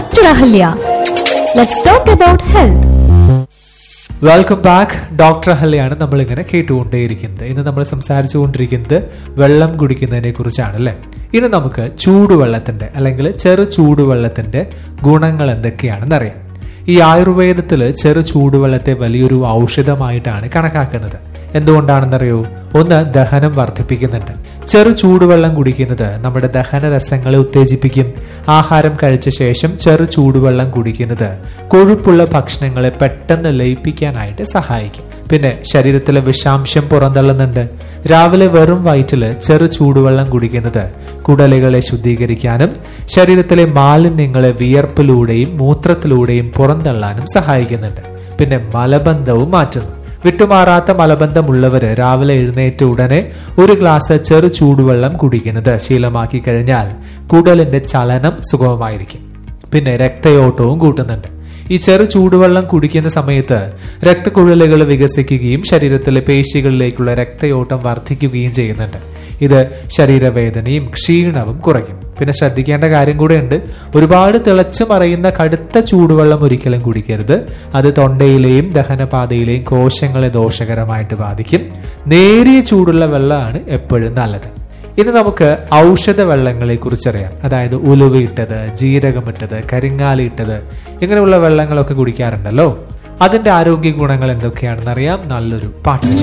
Dr. Ahalya. Let's talk about health. Welcome back doctor ഹല്ലയാണ് നമ്മൾ ഇങ്ങനെ കേട്ടുകൊണ്ടേയിരിക്കുന്നത് ഇന്ന് നമ്മൾ സംസാരിച്ചുകൊണ്ടിരിക്കുന്നത് വെള്ളം കുടിക്കുന്നതിനെ കുറിച്ചാണ് അല്ലേ ഇനി നമുക്ക് ചൂടുവെള്ളത്തിന്റെ അല്ലെങ്കിൽ ചെറു ചൂടുവെള്ളത്തിന്റെ ഗുണങ്ങൾ എന്തൊക്കെയാണെന്ന് അറിയാം ഈ ആയുർവേദത്തിൽ ചെറു ചൂടുവെള്ളത്തെ വലിയൊരു ഔഷധമായിട്ടാണ് കണക്കാക്കുന്നത് എന്തുകൊണ്ടാണെന്നറിയോ ഒന്ന് ദഹനം വർദ്ധിപ്പിക്കുന്നുണ്ട് ചെറു ചൂടുവെള്ളം കുടിക്കുന്നത് നമ്മുടെ ദഹന രസങ്ങളെ ഉത്തേജിപ്പിക്കും ആഹാരം കഴിച്ച ശേഷം ചെറു ചൂടുവെള്ളം കുടിക്കുന്നത് കൊഴുപ്പുള്ള ഭക്ഷണങ്ങളെ പെട്ടെന്ന് ലയിപ്പിക്കാനായിട്ട് സഹായിക്കും പിന്നെ ശരീരത്തിലെ വിഷാംശം പുറന്തള്ളുന്നുണ്ട് രാവിലെ വെറും വയറ്റില് ചെറു ചൂടുവെള്ളം കുടിക്കുന്നത് കുടലുകളെ ശുദ്ധീകരിക്കാനും ശരീരത്തിലെ മാലിന്യങ്ങളെ വിയർപ്പിലൂടെയും മൂത്രത്തിലൂടെയും പുറന്തള്ളാനും സഹായിക്കുന്നുണ്ട് പിന്നെ മലബന്ധവും മാറ്റുന്നു വിട്ടുമാറാത്ത മലബന്ധമുള്ളവര് രാവിലെ എഴുന്നേറ്റ ഉടനെ ഒരു ഗ്ലാസ് ചെറു ചൂടുവെള്ളം കുടിക്കുന്നത് ശീലമാക്കി കഴിഞ്ഞാൽ കുടലിന്റെ ചലനം സുഗമമായിരിക്കും പിന്നെ രക്തയോട്ടവും കൂട്ടുന്നുണ്ട് ഈ ചെറു ചൂടുവെള്ളം കുടിക്കുന്ന സമയത്ത് രക്തക്കുഴലുകൾ വികസിക്കുകയും ശരീരത്തിലെ പേശികളിലേക്കുള്ള രക്തയോട്ടം വർദ്ധിക്കുകയും ചെയ്യുന്നുണ്ട് ഇത് ശരീരവേദനയും ക്ഷീണവും കുറയ്ക്കും പിന്നെ ശ്രദ്ധിക്കേണ്ട കാര്യം കൂടെ ഉണ്ട് ഒരുപാട് തിളച്ചു മറയുന്ന കടുത്ത ചൂടുവെള്ളം ഒരിക്കലും കുടിക്കരുത് അത് തൊണ്ടയിലെയും ദഹനപാതയിലെയും കോശങ്ങളെ ദോഷകരമായിട്ട് ബാധിക്കും നേരിയ ചൂടുള്ള വെള്ളമാണ് എപ്പോഴും നല്ലത് ഇനി നമുക്ക് ഔഷധ വെള്ളങ്ങളെ കുറിച്ചറിയാം അതായത് ഉലുവയിട്ടത് ജീരകമിട്ടത് കരിങ്ങാലിട്ടത് ഇങ്ങനെയുള്ള വെള്ളങ്ങളൊക്കെ കുടിക്കാറുണ്ടല്ലോ അതിന്റെ ആരോഗ്യ ഗുണങ്ങൾ എന്തൊക്കെയാണെന്ന് അറിയാം നല്ലൊരു പാട്ട്